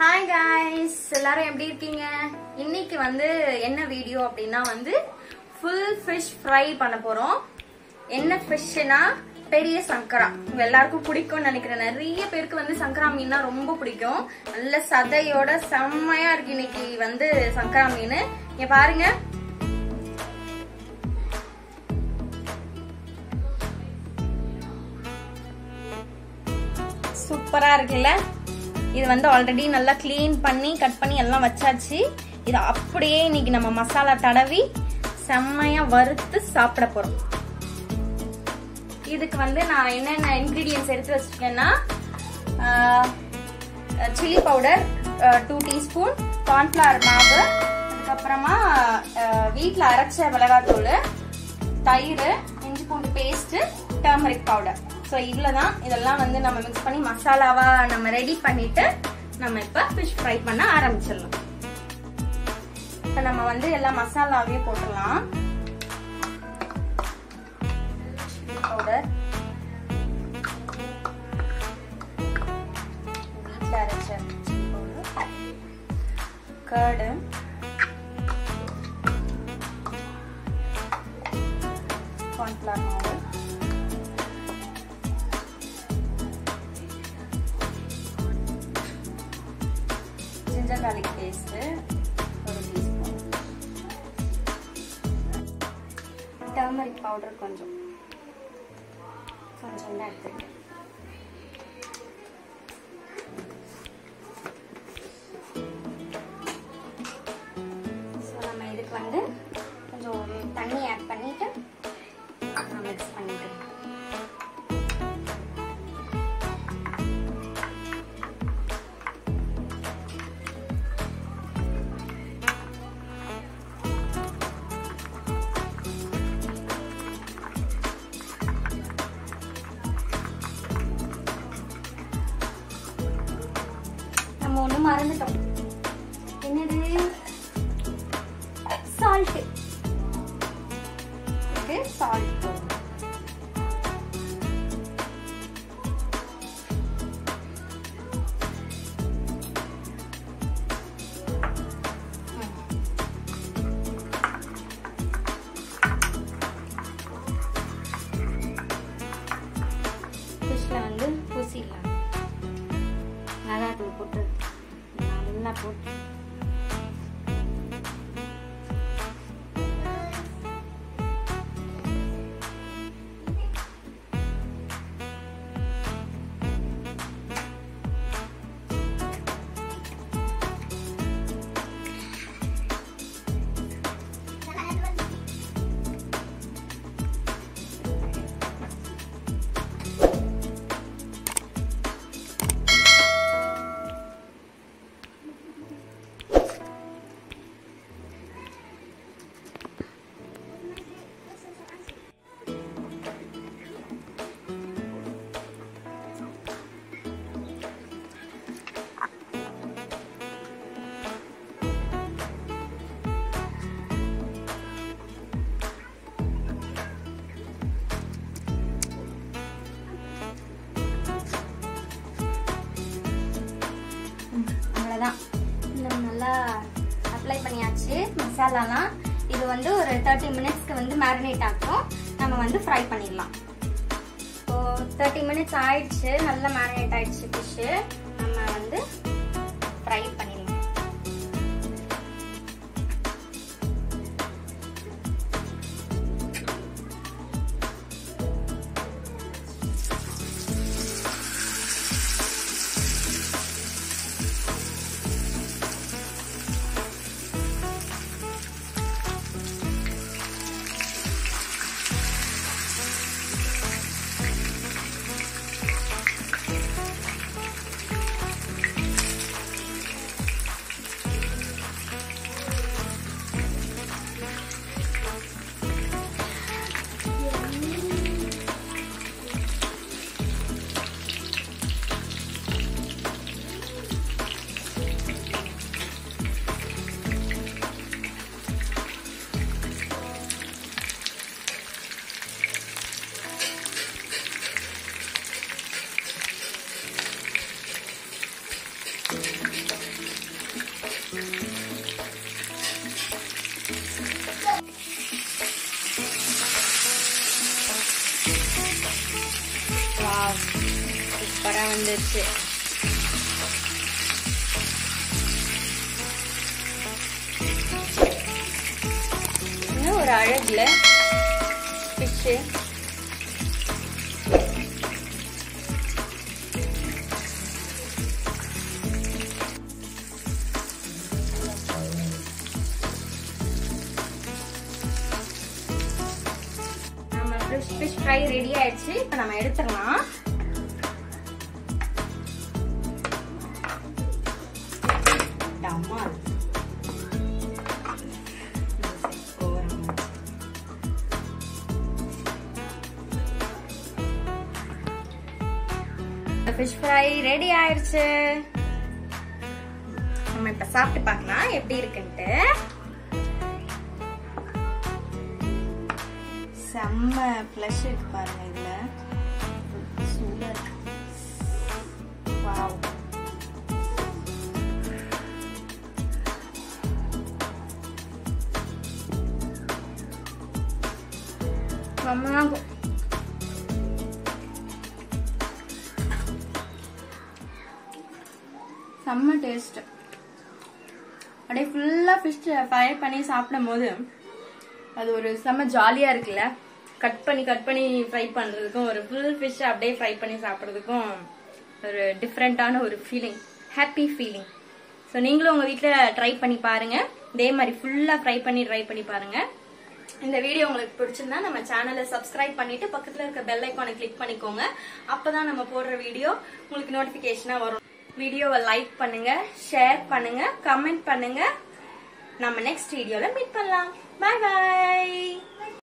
Hi guys எல்லாரும் எப்படி இருக்கீங்க இன்னைக்கு வந்து என்ன வீடியோ அப்படின்னா வந்து ஃபுல் ஃபிஷ் ஃப்ரை பண்ண போறோம் என்ன ஃபிஷ்னா பெரிய சங்கரா உங்க எல்லாருக்கும் பிடிக்கும்னு நினைக்கிறேன் நிறைய பேருக்கு வந்து சங்கரா மீன்னா ரொம்ப பிடிக்கும் நல்ல சதையோட செம்மையா இருக்கு இன்னைக்கு வந்து சங்கரா மீன் இங்க பாருங்க சூப்பரா இருக்குல்ல இது வந்து ஆல்ரெடி நல்லா க்ளீன் பண்ணி கட் பண்ணி எல்லாம் வச்சாச்சு இது அப்படியே இன்னைக்கு நம்ம மசாலா தடவி செம்மையா வறுத்து சாப்பிட போறோம் இதுக்கு வந்து நான் என்னென்ன இன்கிரீடியன்ஸ் எடுத்து வச்சிருக்கேன்னா chilli powder two teaspoon cornflour மாவு அதுக்கப்புறமா வீட்டில் அரைச்ச மிளகாத்தூள் தயிர் இஞ்சி பூண்டு பேஸ்ட் டர்மரிக் பவுடர் ஸோ இவ்வளோதான் இதெல்லாம் வந்து நம்ம மிக்ஸ் பண்ணி மசாலாவா நம்ம ரெடி பண்ணிட்டு நம்ம இப்போ ஃபிஷ் ஃப்ரை பண்ண ஆரம்பிச்சிடலாம் இப்போ நம்ம வந்து எல்லா மசாலாவையும் போட்டுடலாம் சில்லி பவுடர் வீட்டில் அரைச்ச சில்லி பவுடர் கர்டு கார்ன்ஃப்ளவர் மாவு ஜிஞ்சர் garlic பேஸ்ட்டு ஒரு டீஸ்பூன் டர்மரிக் பவுடர் கொஞ்சம் கொஞ்சம் தான் எடுத்துருக்கேன் ஸோ நம்ம இதுக்கு வந்து கொஞ்சம் தண்ணி ஆட் பண்ணிட்டு மிக்ஸ் பண்ணிட்டு நம்ம ஒண்ணு மறந்துட்டோம் என்னது சால்ட் இது சால்ட் ஃபிஷ்ல வந்து பூசிடலாம் மிளகாத்தூள் போட்டு நல்லா போட்டு அவ்வளோதான் நம்ம நல்லா அப்ளை பண்ணியாச்சு மசாலாலாம் இது வந்து ஒரு தேர்ட்டி மினிட்ஸ்க்கு வந்து மேரினேட் ஆகும் நம்ம வந்து ஃப்ரை பண்ணிடலாம் இப்போ தேர்ட்டி மினிட்ஸ் ஆயிடுச்சு நல்லா மேரினேட் ஆயிடுச்சு ஃபிஷ்ஷு நம்ம வந்து ஃப்ரை பண்ணிடலாம் வாவ் சூப்பரா வந்துருச்சு இன்னும் ஒரு அழகுல ஃபிஷ்ஷு நம்ம ஃபிஷ் ஃபிஷ் ஃப்ரை ரெடி ஆயிடுச்சு இப்போ நம்ம எடுத்துடலாம் டம்மால். ஃபிஷ் ஃப்ரை ரெடி ஆயிடுச்சு நம்ம இப்ப சாப்பிட்டு பார்க்கலாம் எப்படி இருக்குன்ட்டு செம்ம ஃப்ளஷ் இருக்கு பாருங்க இதுல சூடா இருக்கு வாவ் செம்மையா இருக்கும் செம்ம டேஸ்ட் அப்படியே ஃபுல்லா ஃபிஷ் ஃப்ரை பண்ணி சாப்பிடும் போது அது ஒரு செம்ம ஜாலியா இருக்குல்ல கட் பண்ணி கட் பண்ணி ஃப்ரை பண்றதுக்கும் ஒரு ஃபுல் ஃபிஷ் அப்படியே ஃப்ரை பண்ணி சாப்பிட்றதுக்கும் ஒரு டிஃப்ரெண்டான ஒரு ஃபீலிங் ஹாப்பி ஃபீலிங் ஸோ நீங்களும் உங்க வீட்டில் ட்ரை பண்ணி பாருங்க இதே மாதிரி ஃபுல்லா ஃப்ரை பண்ணி ட்ரை பண்ணி பாருங்க இந்த வீடியோ உங்களுக்கு பிடிச்சிருந்தா நம்ம சேனலை சப்ஸ்கிரைப் பண்ணிட்டு பக்கத்துல இருக்க பெல் ஐக்கானை கிளிக் பண்ணிக்கோங்க அப்பதான் நம்ம போடுற வீடியோ உங்களுக்கு நோட்டிபிகேஷனா வரும் வீடியோவை லைக் பண்ணுங்க ஷேர் பண்ணுங்க கமெண்ட் பண்ணுங்க நம்ம நெக்ஸ்ட் வீடியோல மீட் பண்ணலாம் பை பை